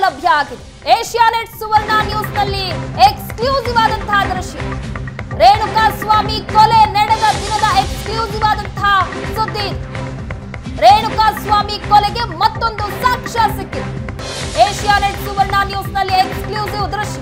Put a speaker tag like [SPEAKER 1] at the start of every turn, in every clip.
[SPEAKER 1] ಲಭ್ಯ ಆಗಿದೆ Asianet Suvarna news ನಲ್ಲಿ ಎಕ್ಸ್ಕ್ಲೂಸಿವ್ ಆದಂತಹ ದೃಶ್ಯ ರೇಣುಕಾ ಸ್ವಾಮಿ ಕೊಲೆ ನಡೆದ ದಿನದ ಎಕ್ಸ್ಕ್ಲೂಸಿವ್ ಆದಂತಹ ಸುದ್ದಿ ಇದು. ರೇಣುಕಾ ಸ್ವಾಮಿ ಕೊಲೆಗೆ ಮತ್ತೊಂದು ಸಾಕ್ಷ್ಯ ಸಿಕ್ಕಿದೆ ಏಷ್ಯಾನೆಟ್ ಸುವರ್ಣ ನ್ಯೂಸ್ ನಲ್ಲಿ ಎಕ್ಸ್ಕ್ಲೂಸಿವ್ ದೃಶ್ಯ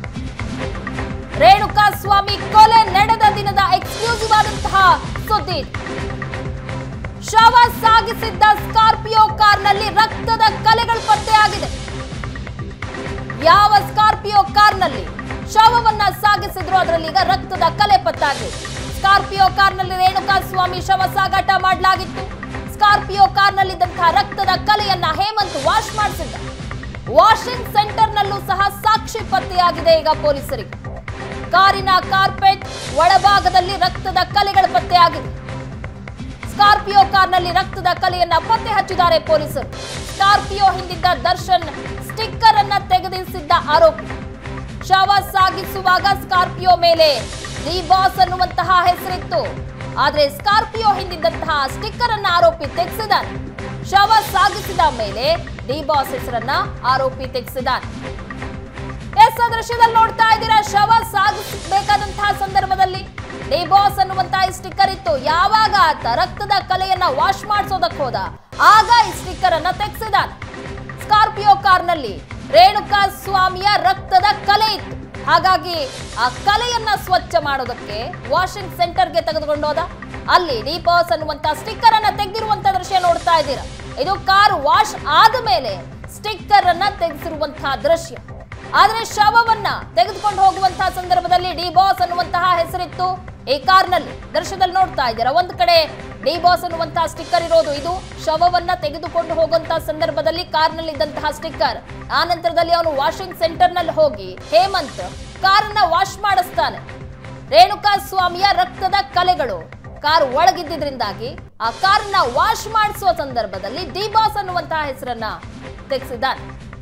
[SPEAKER 1] ರೇಣುಕಾ ಸ್ವಾಮಿ ಕೊಲೆ ನಡೆದ ದಿನದ ಎಕ್ಸ್ಕ್ಲೂಸಿವ್ ಆದಂತಹ ಸುದ್ದಿ ಇದು. ಶವ ಸಾಗಿಸಿದ್ದ ಸ್ಕಾರ್ಪಿಯೋ ಕಾರ್ನಲ್ಲಿ ರಕ್ತದ ಕಲೆಗಳು ಪತ್ತೆಯಾಗಿದೆ ಯಾವ ಸ್ಕಾರ್ಪಿಯೋ ಕಾರ್ನಲ್ಲಿ ಶವವನ್ನ ಸಾಗಿಸಿದ್ರು ಅದರಲ್ಲಿ ಈಗ ರಕ್ತದ ಕಲೆ ಪತ್ತಾಗಿದೆ ಸ್ಕಾರ್ಪಿಯೋ ಕಾರ್ನಲ್ಲಿ ರೇಣುಕಾ ಸ್ವಾಮಿ ಶವ ಸಾಗಾಟ ಮಾಡಲಾಗಿತ್ತು ಸ್ಕಾರ್ಪಿಯೋ ಕಾರ್ನಲ್ಲಿದ್ದಂತಹ ರಕ್ತದ ಕಲೆಯನ್ನ ಹೇಮಂತ್ ವಾಶ್ ಮಾಡಿಸಿದ್ದ ವಾಷಿಂಗ್ ಸೆಂಟರ್ನಲ್ಲೂ ಸಹ ಸಾಕ್ಷಿ ಪತ್ತೆಯಾಗಿದೆ ಈಗ ಪೊಲೀಸರಿಗೆ ಕಾರಿನ ಕಾರ್ಪೆಟ್ ಒಳಭಾಗದಲ್ಲಿ ರಕ್ತದ ಕಲೆಗಳು ಪತ್ತೆಯಾಗಿದೆ ಸ್ಕಾರ್ಪಿಯೋ ಕಾರ್ನಲ್ಲಿ ರಕ್ತದ ಕಲೆಯನ್ನ ಪತ್ತೆ ಹಚ್ಚಿದ್ದಾರೆ ಪೊಲೀಸರು ಸ್ಕಾರ್ಪಿಯೋ ಹಿಂದಿದ್ದ ದರ್ಶನ್ ಸ್ಟಿಕ್ಕರ್ ಅನ್ನ ತೆಗೆದಿಸಿದ್ದ ಆರೋಪಿ ಶವ ಸಾಗಿಸುವಾಗ ಸ್ಕಾರ್ಪಿಯೋ ಮೇಲೆ ದಿ ಬಾಸ್ ಅನ್ನುವಂತಹ ಹೆಸರಿತ್ತು ಆದ್ರೆ ಸ್ಕಾರ್ಪಿಯೋ ಹಿಂದಿದ್ದಂತಹ ಸ್ಟಿಕ್ಕರ್ ಅನ್ನ ಆರೋಪಿ ತೆಗೆಸಿದಾನೆ ಶವ ಸಾಗಿಸಿದ ಮೇಲೆ ಡಿ ಬಾಸ್ ಹೆಸರನ್ನ ಆರೋಪಿ ತೆಗೆಸಿದಾನೆ ಎಸ್ ಆ ದೃಶ್ಯದಲ್ಲಿ ನೋಡ್ತಾ ಇದ್ದೀರಾ ಶವ ಸಾಗಿಸಬೇಕಾದಂತಹ ಸಂದರ್ಭದಲ್ಲಿ ಡಿ ಬಾಸ್ ಅನ್ನುವಂತಹ ಈ ಸ್ಟಿಕ್ಕರ್ ಇತ್ತು ಯಾವಾಗ ಆತ ರಕ್ತದ ಕಲೆಯನ್ನ ವಾಶ್ ಮಾಡಿಸೋದಕ್ಕೆ ಹೋದ ಆಗ ಈ ಸ್ಟಿಕ್ಕರ್ ಅನ್ನ ತೆಗೆಸಿದಾನೆ ಸ್ಕಾರ್ಪಿಯೋ ಕಾರ್ನಲ್ಲಿ ರೇಣುಕಾ ಸ್ವಾಮಿಯ ರಕ್ತದ ಕಲೆ ಇತ್ತು ಹಾಗಾಗಿ ಆ ಕಲೆಯನ್ನ ಸ್ವಚ್ಛ ಮಾಡೋದಕ್ಕೆ ವಾಷಿಂಗ್ ಸೆಂಟರ್ಗೆ ತೆಗೆದುಕೊಂಡು ಹೋದ ಅಲ್ಲಿ ಡಿ ಬಾಸ್ ಅನ್ನುವಂತ ಸ್ಟಿಕ್ಕರ್ ಅನ್ನ ತೆಗೆದಿರುವಂತ ದೃಶ್ಯ ನೋಡ್ತಾ ಇದ್ದೀರಾ ಇದು ಕಾರ್ ವಾಶ್ ಆದ ಮೇಲೆ ಸ್ಟಿಕ್ಕರ್ ಅನ್ನ ತೆಗೆಸಿರುವಂತಹ ದೃಶ್ಯ ಆದ್ರೆ ಶವವನ್ನ ತೆಗೆದುಕೊಂಡು ಹೋಗುವಂತಹ ಸಂದರ್ಭದಲ್ಲಿ ಡಿ ಬಾಸ್ ಅನ್ನುವಂತಹ ಹೆಸರಿತ್ತು ಈ ಕಾರ್ನಲ್ಲಿ ದೃಶ್ಯದಲ್ಲಿ ನೋಡ್ತಾ ಇದ್ದೀರಾ ಒಂದ್ ಕಡೆ ಡಿ ಬಾಸ್ ಅನ್ನುವಂತಹ ಸ್ಟಿಕ್ಕರ್ ಇರೋದು ಇದು ಶವವನ್ನ ತೆಗೆದುಕೊಂಡು ಹೋಗುವಂತಹ ಸಂದರ್ಭದಲ್ಲಿ ಕಾರ್ನಲ್ಲಿ ಇದ್ದಂತಹ ಸ್ಟಿಕ್ಕರ್ ಆ ನಂತರದಲ್ಲಿ ಅವನು ವಾಷಿಂಗ್ ಸೆಂಟರ್ ನಲ್ಲಿ ಹೋಗಿ ಹೇಮಂತ್ ಕಾರನ್ನ ವಾಶ್ ಮಾಡಿಸ್ತಾನೆ ರೇಣುಕಾ ಸ್ವಾಮಿಯ ರಕ್ತದ ಕಲೆಗಳು ಕಾರ್ ಒಳಗಿದ್ದಿದ್ರಿಂದಾಗಿ ಆ ಕಾರ್ನ ವಾಶ್ ಮಾಡಿಸುವ ಸಂದರ್ಭದಲ್ಲಿ ಡಿ ಬಾಸ್ ಅನ್ನುವಂತಹ ಹೆಸರನ್ನ ತೆಗೆಸಿದ್ದಾನೆ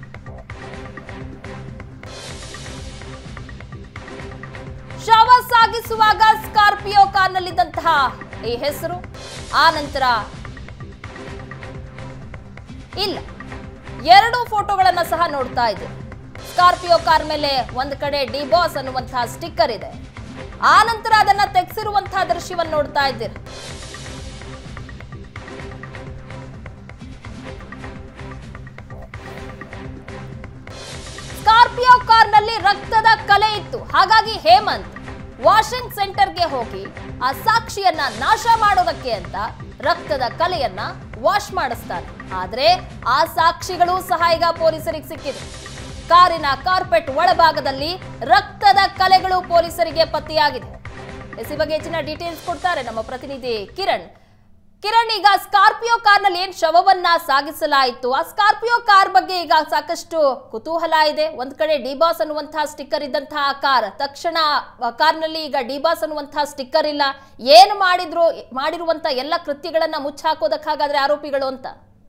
[SPEAKER 1] ಶವ ಸಾಗಿಸುವಾಗ ಸ್ಕಾರ್ಪಿಯೋ ಕಾರ್ನಲ್ಲಿದ್ದಂತಹ ಈ ಹೆಸರು ಆ ನಂತರ ಇಲ್ಲ ಎರಡು ಫೋಟೋಗಳನ್ನ ಸಹ ನೋಡ್ತಾ ಇದೆ ಸ್ಕಾರ್ಪಿಯೋ ಕಾರ್ ಮೇಲೆ ಒಂದ್ ಕಡೆ ಡಿ ಬಾಸ್ ಅನ್ನುವಂತಹ ಸ್ಟಿಕ್ಕರ್ ಇದೆ ಆ ನಂತರ ಅದನ್ನ ತೆಗೆಸಿರುವಂತಹ ದೃಶ್ಯವನ್ನು ನೋಡ್ತಾ ಇದ್ದೀರಾ ಸ್ಕಾರ್ಪಿಯೋ ಕಾರ್ನಲ್ಲಿ ರಕ್ತದ ಕಲೆ ಇತ್ತು ಹಾಗಾಗಿ ಹೇಮಂತ್ ವಾಷಿಂಗ್ ಸೆಂಟರ್ಗೆ ಹೋಗಿ ಆ ಸಾಕ್ಷಿಯನ್ನ ನಾಶ ಮಾಡೋದಕ್ಕೆ ಅಂತ ರಕ್ತದ ಕಲೆಯನ್ನ ವಾಶ್ ಮಾಡಿಸ್ತಾನೆ ಆದ್ರೆ ಆ ಸಾಕ್ಷಿಗಳು ಸಹ ಈಗ ಪೊಲೀಸರಿಗೆ ಸಿಕ್ಕಿದೆ ಕಾರಿನ ಕಾರ್ಪೆಟ್ ಒಳಭಾಗದಲ್ಲಿ ರಕ್ತದ ಕಲೆಗಳು ಪೊಲೀಸರಿಗೆ ಪತ್ತೆಯಾಗಿದೆ ಎಸ್ ಈ ಬಗ್ಗೆ ಹೆಚ್ಚಿನ ಡೀಟೇಲ್ಸ್ ಕೊಡ್ತಾರೆ ನಮ್ಮ ಪ್ರತಿನಿಧಿ ಕಿರಣ್ ಕಿರಣ್ ಈಗ ಸ್ಕಾರ್ಪಿಯೋ ಕಾರ್ನಲ್ಲಿ ಏನ್ ಶವವನ್ನ ಸಾಗಿಸಲಾಯಿತು ಆ ಸ್ಕಾರ್ಪಿಯೋ ಕಾರ್ ಬಗ್ಗೆ ಈಗ ಸಾಕಷ್ಟು ಕುತೂಹಲ ಇದೆ ಒಂದ್ ಕಡೆ ಡಿಬಾಸ್ ಅನ್ನುವಂತಹ ಸ್ಟಿಕ್ಕರ್ ಇದ್ದಂತಹ ಕಾರ್ ತಕ್ಷಣ ಆ ಕಾರ್ನಲ್ಲಿ ಈಗ ಡಿಬಾಸ್ ಅನ್ನುವಂತಹ ಸ್ಟಿಕ್ಕರ್ ಇಲ್ಲ ಏನು ಮಾಡಿದ್ರು ಮಾಡಿರುವಂತ ಎಲ್ಲ ಕೃತ್ಯಗಳನ್ನ ಮುಚ್ಚಾಕೋದಕ್ಕಾಗಾದ್ರೆ ಆರೋಪಿಗಳು ಅಂತ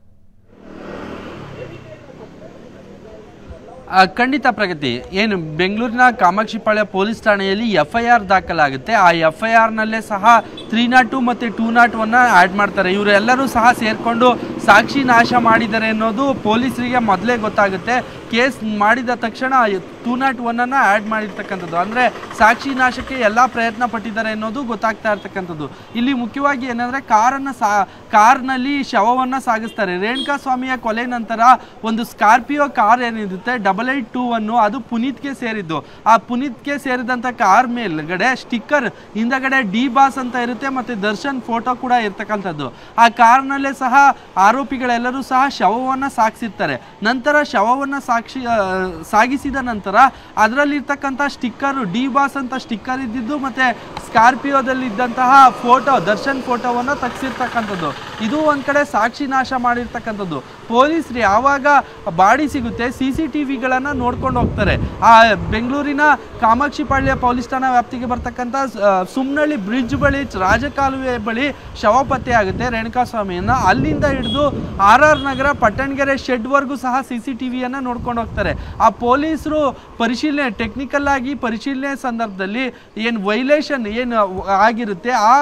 [SPEAKER 2] ಆ, ಖಂಡಿತ ಪ್ರಗತಿ ಏನು ಬೆಂಗಳೂರಿನ ಕಾಮಾಕ್ಷಿಪಾಳ್ಯ ಪೊಲೀಸ್ ಠಾಣೆಯಲ್ಲಿ ಎಫ್ ಐ ಆರ್ ದಾಖಲಾಗುತ್ತೆ ಆ ಎಫ್ ಐ ಆರ್ನಲ್ಲೇ ಸಹ ತ್ರೀ ನಾಟ್ ಟು ಮತ್ತು ಟೂ ನಾಟ್ ಒನ್ನ ಆ್ಯಡ್ ಮಾಡ್ತಾರೆ ಇವರೆಲ್ಲರೂ ಸಹ ಸೇರಿಕೊಂಡು ಸಾಕ್ಷಿ ನಾಶ ಮಾಡಿದ್ದಾರೆ ಅನ್ನೋದು ಪೊಲೀಸರಿಗೆ ಮೊದಲೇ ಗೊತ್ತಾಗುತ್ತೆ ಕೇಸ್ ಮಾಡಿದ ತಕ್ಷಣ ಟೂ ನಾಟ್ ಒನ್ನನ್ನು ಆ್ಯಡ್ ಮಾಡಿರ್ತಕ್ಕಂಥದ್ದು ಅಂದರೆ ಸಾಕ್ಷಿ ನಾಶಕ್ಕೆ ಎಲ್ಲ ಪ್ರಯತ್ನ ಪಟ್ಟಿದ್ದಾರೆ ಅನ್ನೋದು ಗೊತ್ತಾಗ್ತಾ ಇರ್ತಕ್ಕಂಥದ್ದು ಇಲ್ಲಿ ಮುಖ್ಯವಾಗಿ ಏನಂದರೆ ಕಾರನ್ನು ಸಾ ಕಾರ್ನಲ್ಲಿ ಶವವನ್ನು ಸಾಗಿಸ್ತಾರೆ ರೇಣುಕಾ ಸ್ವಾಮಿಯ ಕೊಲೆ ನಂತರ ಒಂದು ಸ್ಕಾರ್ಪಿಯೋ ಕಾರ್ ಏನಿರುತ್ತೆ ಡಬಲ್ ಏಟ್ ಟೂ ಅನ್ನು ಅದು ಪುನೀತ್ಗೆ ಸೇರಿದ್ದು ಆ ಪುನೀತ್ಗೆ ಸೇರಿದಂಥ ಕಾರ್ ಮೇಲ್ಗಡೆ ಸ್ಟಿಕ್ಕರ್ ಹಿಂದಗಡೆ ಡಿ ಬಾಸ್ ಅಂತ ಇರುತ್ತೆ ಮತ್ತು ದರ್ಶನ್ ಫೋಟೋ ಕೂಡ ಇರ್ತಕ್ಕಂಥದ್ದು ಆ ಕಾರ್ನಲ್ಲೇ ಸಹ ಆರೋಪಿಗಳೆಲ್ಲರೂ ಸಹ ಶವವನ್ನು ಸಾಗಿಸಿರ್ತಾರೆ ನಂತರ ಶವವನ್ನು ಸಾಕ್ಷಿ ಆ, ಸಾಗಿಸಿದ ನಂತರ ಅದರಲ್ಲಿರ್ತಕ್ಕಂಥ ಸ್ಟಿಕ್ಕರು ಡಿ ಬಾಸ್ ಅಂತ ಸ್ಟಿಕ್ಕರ್ ಇದ್ದಿದ್ದು ಮತ್ತು ಸ್ಕಾರ್ಪಿಯೋದಲ್ಲಿ ಇದ್ದಂತಹ ಫೋಟೋ ದರ್ಶನ್ ಫೋಟೋವನ್ನು ತೆಗ್ಸಿರ್ತಕ್ಕಂಥದ್ದು ಇದು ಒಂದು ಕಡೆ ಸಾಕ್ಷಿ ನಾಶ ಮಾಡಿರ್ತಕ್ಕಂಥದ್ದು ಪೊಲೀಸರು ಯಾವಾಗ ಬಾಡಿ ಸಿಗುತ್ತೆ ಸಿ ಸಿ ಟಿ ವಿಗಳನ್ನು ನೋಡ್ಕೊಂಡು ಹೋಗ್ತಾರೆ ಆ ಬೆಂಗಳೂರಿನ ಕಾಮಾಕ್ಷಿಪಾಳ್ಯ ಪೊಲೀಸ್ ಠಾಣಾ ವ್ಯಾಪ್ತಿಗೆ ಬರ್ತಕ್ಕಂಥ ಆ, ಸುಮ್ನಳ್ಳಿ ಬ್ರಿಡ್ಜ್ ಬಳಿ ರಾಜಕಾಲುವೆ ಬಳಿ ಶವ ಪತ್ತೆ ಆಗುತ್ತೆ ರೇಣುಕಾಸ್ವಾಮಿಯನ್ನ ಅಲ್ಲಿಂದ ಹಿಡಿದು ಆರ್ ಆರ್ ನಗರ ಪಟ್ಟಣಗೆರೆ ಶೆಡ್ವರೆಗೂ ಸಹ ಸಿ ಸಿ ಟಿ ವಿಯನ್ನು ನೋಡ್ಕೊಂಡು ಹೋಗ್ತಾರೆ ಆ ಪೊಲೀಸರು ಪರಿಶೀಲನೆ ಟೆಕ್ನಿಕಲ್ ಆಗಿ ಪರಿಶೀಲನೆ ಸಂದರ್ಭದಲ್ಲಿ ಏನು ವೈಲೇಷನ್ ಏನು ಆಗಿರುತ್ತೆ ಆ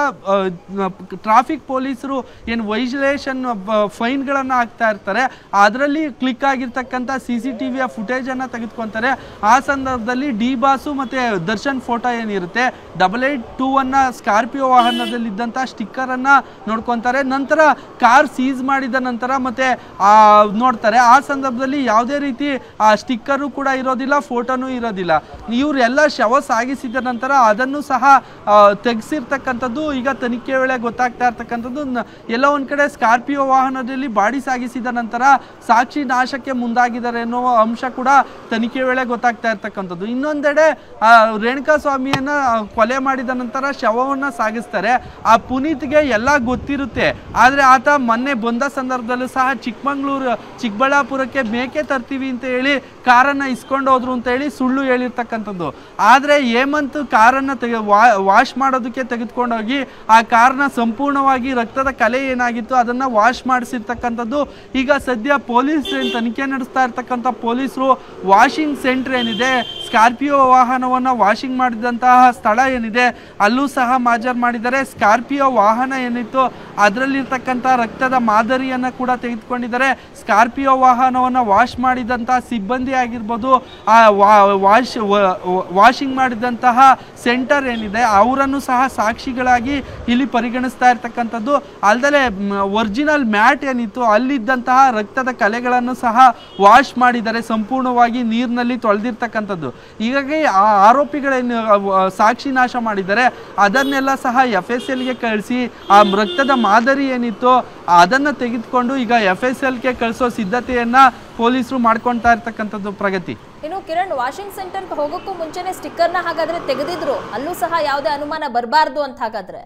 [SPEAKER 2] ಟ್ರಾಫಿಕ್ ಪೊಲೀಸರು ಏನು ವೈಲೇಷನ್ ಫೈನ್ಗಳನ್ನು ಹಾಕ್ತಾ ಇರ್ತಾರೆ ಅದರಲ್ಲಿ ಕ್ಲಿಕ್ ಆಗಿರ್ತಕ್ಕಂಥ ಸಿ ಸಿ ಟಿ ವಿಯ ಫುಟೇಜನ್ನು ತೆಗೆದುಕೊಂತಾರೆ ಆ ಸಂದರ್ಭದಲ್ಲಿ ಡಿ ಬಾಸು ಮತ್ತು ದರ್ಶನ್ ಫೋಟೋ ಏನಿರುತ್ತೆ ಡಬಲ್ ಏಟ್ ಟೂ ಅನ್ನ ಸ್ಕಾರ್ಪಿಯೋ ವಾಹನದಲ್ಲಿದ್ದಂಥ ಸ್ಟಿಕ್ಕರನ್ನು ನೋಡ್ಕೊತಾರೆ ನಂತರ ಕಾರ್ ಸೀಸ್ ಮಾಡಿದ ನಂತರ ಮತ್ತೆ ಆ ನೋಡ್ತಾರೆ ಆ ಸಂದರ್ಭದಲ್ಲಿ ಯಾವುದೇ ರೀತಿ ಆ ಸ್ಟಿಕ್ಕರು ಕೂಡ ಇರೋದಿಲ್ಲ ಫೋಟೋನೂ ಇರೋದಿಲ್ಲ ಇವರೆಲ್ಲ ಶವ ಸಾಗಿಸಿದ ನಂತರ ಅದನ್ನು ಸಹ ಆ, ತೆಗ್ಸಿರ್ತಕ್ಕಂಥದ್ದು ಈಗ ತನಿಖೆ ವೇಳೆ ಗೊತ್ತಾಗ್ತಾ ಇರ್ತಕ್ಕಂಥದ್ದು ನ- ಎಲ್ಲೋ ಒಂದ್ ಕಡೆ ಸ್ಕಾರ್ಪಿಯೋ ವಾಹನದಲ್ಲಿ ಬಾಡಿ ಸಾಗಿಸಿದ ನಂತರ ಸಾಕ್ಷಿ ನಾಶಕ್ಕೆ ಮುಂದಾಗಿದ್ದಾರೆ ಅನ್ನುವ ಅಂಶ ಕೂಡ ತನಿಖೆ ವೇಳೆ ಗೊತ್ತಾಗ್ತಾ ಇರ್ತಕ್ಕಂಥದ್ದು ಇನ್ನೊಂದೆಡೆ ಆ, ರೇಣುಕಾ ಸ್ವಾಮಿಯನ್ನ ಆ, ಕೊಲೆ ಮಾಡಿದ ನಂತರ ಶವವನ್ನ ಸಾಗಿಸ್ತಾರೆ ಆ ಪುನೀತ್ಗೆ ಎಲ್ಲ ಗೊತ್ತಿರುತ್ತೆ ಆದ್ರೆ ಆತ ಮೊನ್ನೆ ಬಂದ ಸಂದರ್ಭದಲ್ಲೂ ಸಹ ಚಿಕ್ಕಮಂಗ್ಳೂರು ಚಿಕ್ಕಬಳ್ಳಾಪುರಕ್ಕೆ ಮೇಕೆ ತರ್ತೀವಿ ಅಂತ ಹೇಳಿ ಕಾರನ್ನ ಇಸ್ಕೊಂಡು ಹೋದ್ರು ಅಂತ ಹೇಳಿ ಸುಳ್ಳು ಹೇಳಿರ್ತಕ್ಕಂಥದ್ದು ಆದ್ರೆ ಹೇಮಂತ್ ಕಾರನ್ನ ತೆಗೆ ವಾಶ್ ಮಾಡೋದಕ್ಕೆ ತೆಗೆದುಕೊಂಡೋಗಿ ಆ ಕಾರ್ನ ಸಂಪೂರ್ಣವಾಗಿ ರಕ್ತದ ಕಲೆ ಏನಾಗಿತ್ತು ಅದನ್ನ ವಾಶ್ ಮಾಡಿಸಿರ್ತಕ್ಕಂಥದ್ದು ಈಗ ಸದ್ಯ ಪೊಲೀಸ್ ಏನ್ ತನಿಖೆ ನಡೆಸ್ತಾ ಇರ್ತಕ್ಕಂಥ ಪೊಲೀಸರು ವಾಷಿಂಗ್ ಸೆಂಟರ್ ಏನಿದೆ ಸ್ಕಾರ್ಪಿಯೋ ವಾಹನವನ್ನ ವಾಷಿಂಗ್ ಮಾಡಿದಂತಹ ಸ್ಥಳ ಏನಿದೆ ಅಲ್ಲೂ ಸಹ ಮಾಜರ್ ಮಾಡಿದ್ದಾರೆ ಸ್ಕಾರ್ಪಿಯೋ ವಾಹನ ಏನಿತ್ತು ಅದರಲ್ಲಿರ್ತಕ್ಕಂಥ ರಕ್ತದ ಮಾದರಿಯನ್ನ ಕೂಡ ತೆಗೆದುಕೊಂಡಿದ್ದಾರೆ ಸ್ಕಾರ್ಪಿಯೋ ವಾಹನವನ್ನ ವಾಶ್ ಮಾಡಿದಂತಹ ಸಿಬ್ಬಂದಿ ಆಗಿರ್ಬೋದು ಆ ವಾ- ವಾಶ್ ವ- ವಾಷಿಂಗ್ ಮಾಡಿದಂತಹ ಸೆಂಟರ್ ಏನಿದೆ ಅವರನ್ನು ಸಹ ಸಾಕ್ಷಿಗಳಾಗಿ ಇಲ್ಲಿ ಪರಿಗಣಿಸ್ತಾ ಇರ್ತಕ್ಕಂಥದ್ದು ಅಲ್ಲದೆ ಒರಿಜಿನಲ್ ಮ್ಯಾಟ್ ಏನಿತ್ತು ಅಲ್ಲಿದ್ದಂತಹ ರಕ್ತದ ಕಲೆಗಳನ್ನು ಸಹ ವಾಶ್ ಮಾಡಿದ್ದಾರೆ ಸಂಪೂರ್ಣವಾಗಿ ನೀರಿನಲ್ಲಿ ತೊಳೆದಿರ್ತಕ್ಕಂಥದ್ದು ಹೀಗಾಗಿ ಆ ಆರೋಪಿಗಳೇನು ಅವ್- ಆ, ಸಾಕ್ಷಿ ನಾಶ ಮಾಡಿದ್ದಾರೆ ಅದನ್ನೆಲ್ಲ ಸಹ ಎಫ್ ಎಸ್ ಎಲ್ಗೆ ಕಳಿಸಿ ಆ ರಕ್ತದ ಮಾದರಿ ಏನಿತ್ತು ಅದನ್ನು ತೆಗೆದುಕೊಂಡು ಈಗ ಎಫ್ ಎಸ್ ಎಲ್ಗೆ ಕಳಿಸೋ ಸಿದ್ಧತೆಯನ್ನ ಪೊಲೀಸರು ಮಾಡ್ಕೊಳ್ತಾ ಇರ್ತಕ್ಕಂಥದ್ದು ಪ್ರಗತಿ
[SPEAKER 1] ಇನ್ನು ಕಿರಣ್ ವಾಷಿಂಗ್ ಸೆಂಟರ್ಗೆ ಹೋಗೋಕ್ಕೂ ಮುಂಚೆನೆ ಸ್ಟಿಕ್ಕರ್ನ ಹಾಗಾದ್ರೆ ತೆಗೆದಿದ್ರು ಅಲ್ಲೂ ಸಹ ಯಾವುದೇ ಅನುಮಾನ ಬರಬಾರ್ದು ಅಂತ ಹಾಗಾದ್ರೆ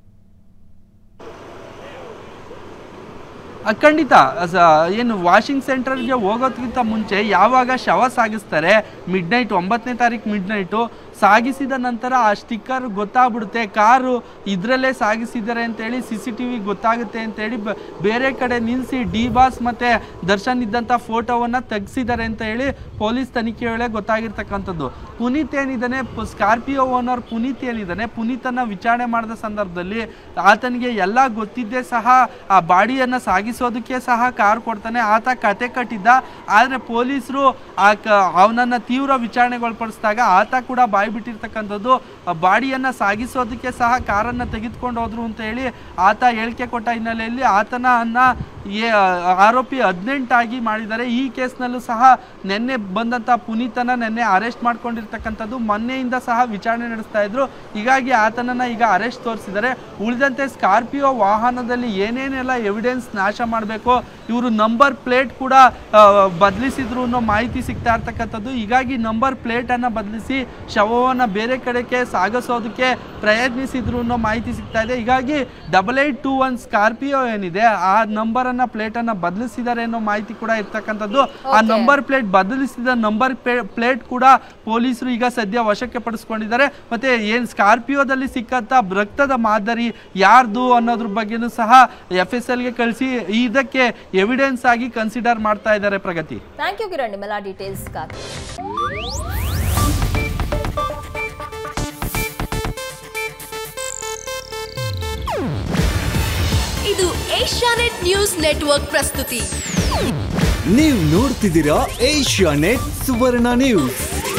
[SPEAKER 2] ಆ, ಖಂಡಿತ ಸ- ಏನು ವಾಷಿಂಗ್ ಸೆಂಟರ್ಗೆ ಹೋಗೋದಕ್ಕಿಂತ ಮುಂಚೆ ಯಾವಾಗ ಶವ ಸಾಗಿಸ್ತಾರೆ ಮಿಡ್ ನೈಟ್ ಒಂಬತ್ತನೇ ತಾರೀಕು ಮಿಡ್ ನೈಟು ಸಾಗಿಸಿದ ನಂತರ ಆ ಸ್ಟಿಕ್ಕರ್ ಗೊತ್ತಾಗ್ಬಿಡುತ್ತೆ ಕಾರು ಇದರಲ್ಲೇ ಸಾಗಿಸಿದ್ದಾರೆ ಅಂತೇಳಿ ಸಿ ಸಿ ಟಿ ವಿ ಗೊತ್ತಾಗುತ್ತೆ ಅಂತೇಳಿ ಬ- ಬೇರೆ ಕಡೆ ನಿಲ್ಲಿಸಿ ಡಿ ಬಾಸ್ ಮತ್ತು ದರ್ಶನ್ ಇದ್ದಂಥ ಫೋಟೋವನ್ನು ತೆಗ್ಸಿದ್ದಾರೆ ಅಂತ ಹೇಳಿ ಪೊಲೀಸ್ ತನಿಖೆ ವೇಳೆ ಗೊತ್ತಾಗಿರ್ತಕ್ಕಂಥದ್ದು ಪುನೀತ್ ಏನಿದ್ದಾನೆ ಪ- ಸ್ಕಾರ್ಪಿಯೋ ಓನರ್ ಪುನೀತ್ ಏನಿದ್ದಾನೆ ಪುನೀತನ್ನ ವಿಚಾರಣೆ ಮಾಡಿದ ಸಂದರ್ಭದಲ್ಲಿ ಆತನಿಗೆ ಎಲ್ಲ ಗೊತ್ತಿದ್ದೇ ಸಹ ಆ ಬಾಡಿಯನ್ನು ಸಾಗಿಸೋದಕ್ಕೆ ಸಹ ಕಾರ್ ಕೊಡ್ತಾನೆ ಆತ ಕತೆ ಕಟ್ಟಿದ್ದ ಆದರೆ ಪೊಲೀಸರು ಆ ಕ ಅವನನ್ನು ತೀವ್ರ ವಿಚಾರಣೆಗೊಳಪಡಿಸಿದಾಗ ಆತ ಕೂಡ ಬಾಯಿ ಬಿಟ್ಟಿರ್ತಕ್ಕಂಥದ್ದು ಆ ಬಾಡಿಯನ್ನು ಸಾಗಿಸೋದಕ್ಕೆ ಸಹ ಕಾರನ್ನು ತೆಗೆದುಕೊಂಡು ಹೋದ್ರು ಅಂತ ಹೇಳಿ ಆತ ಹೇಳಿಕೆ ಕೊಟ್ಟ ಹಿನ್ನೆಲೆಯಲ್ಲಿ ಆತನ ಅನ್ನ ಏ ಆರೋಪಿ ಹದಿನೆಂಟಾಗಿ ಮಾಡಿದ್ದಾರೆ ಈ ಕೇಸ್ನಲ್ಲೂ ಸಹ ನಿನ್ನೆ ಬಂದಂಥ ಪುನೀತನ ನಿನ್ನೆ ಅರೆಸ್ಟ್ ಮಾಡ್ಕೊಂಡಿರ್ತಕ್ಕಂಥದ್ದು ಮೊನ್ನೆಯಿಂದ ಸಹ ವಿಚಾರಣೆ ನಡೆಸ್ತಾ ಇದ್ರು ಹೀಗಾಗಿ ಆತನನ್ನ ಈಗ ಅರೆಸ್ಟ್ ತೋರಿಸಿದ್ದಾರೆ ಉಳಿದಂತೆ ಸ್ಕಾರ್ಪಿಯೋ ವಾಹನದಲ್ಲಿ ಏನೇನೆಲ್ಲ ಎವಿಡೆನ್ಸ್ ನಾಶ ಮಾಡಬೇಕು ಇವರು ನಂಬರ್ ಪ್ಲೇಟ್ ಕೂಡ ಬದಲಿಸಿದ್ರು ಅನ್ನೋ ಮಾಹಿತಿ ಸಿಗ್ತಾ ಇರ್ತಕ್ಕಂಥದ್ದು ಹೀಗಾಗಿ ನಂಬರ್ ಪ್ಲೇಟನ್ನು ಬದಲಿಸಿ ಶವವನ್ನು ಬೇರೆ ಕಡೆಗೆ ಸಾಗಿಸೋದಕ್ಕೆ ಪ್ರಯತ್ನಿಸಿದ್ರು ಅನ್ನೋ ಮಾಹಿತಿ ಸಿಗ್ತಾ ಇದೆ ಹೀಗಾಗಿ double eight two one Scorpio ಏನಿದೆ ಆ ನಂಬರನ್ನು ಪ್ಲೇಟನ್ನು ಬದಲಿಸಿದ್ದಾರೆ ಅನ್ನೋ ಮಾಹಿತಿ ಕೂಡ ಇರ್ತಕ್ಕಂಥದ್ದು ಆ
[SPEAKER 1] Okay.
[SPEAKER 2] ನಂಬರ್ ಪ್ಲೇಟ್ ಬದಲಿಸಿದ ನಂಬರ್ ಪ್ಲೇಟ್ ಕೂಡ ಪೊಲೀಸರು ಈಗ ಸದ್ಯ ವಶಕ್ಕೆ ಪಡಿಸ್ಕೊಂಡಿದ್ದಾರೆ ಮತ್ತೆ ಏನ್ ಸ್ಕಾರ್ಪಿಯೋದಲ್ಲಿ ಸಿಕ್ಕಂತ ರಕ್ತದ ಮಾದರಿ ಯಾರ್ದು ಅನ್ನೋದ್ರ ಬಗ್ಗೆನೂ ಸಹ ಎಫ್ ಎಸ್ ಎಲ್ಗೆ ಕಳಿಸಿ ಇದಕ್ಕೆ ಎವಿಡೆನ್ಸ್ ಆಗಿ ಕನ್ಸಿಡರ್ ಮಾಡ್ತಾ ಇದ್ದಾರೆ ಪ್ರಗತಿ
[SPEAKER 1] ಥ್ಯಾಂಕ್ ಯು ಕಿರಣ್ ನಿಮ್ಮೆಲ್ಲ ಡೀಟೇಲ್ಸ್ಗಾಗಿ
[SPEAKER 3] ಇದು ಏಷ್ಯಾನೆಟ್ ನ್ಯೂಸ್ ನೆಟ್ವರ್ಕ್ ಪ್ರಸ್ತುತಿ
[SPEAKER 4] ನೀವು ನೋಡ್ತಿದ್ದೀರಾ ಏಷ್ಯಾ ನೆಟ್ ಸುವರ್ಣ ನ್ಯೂಸ್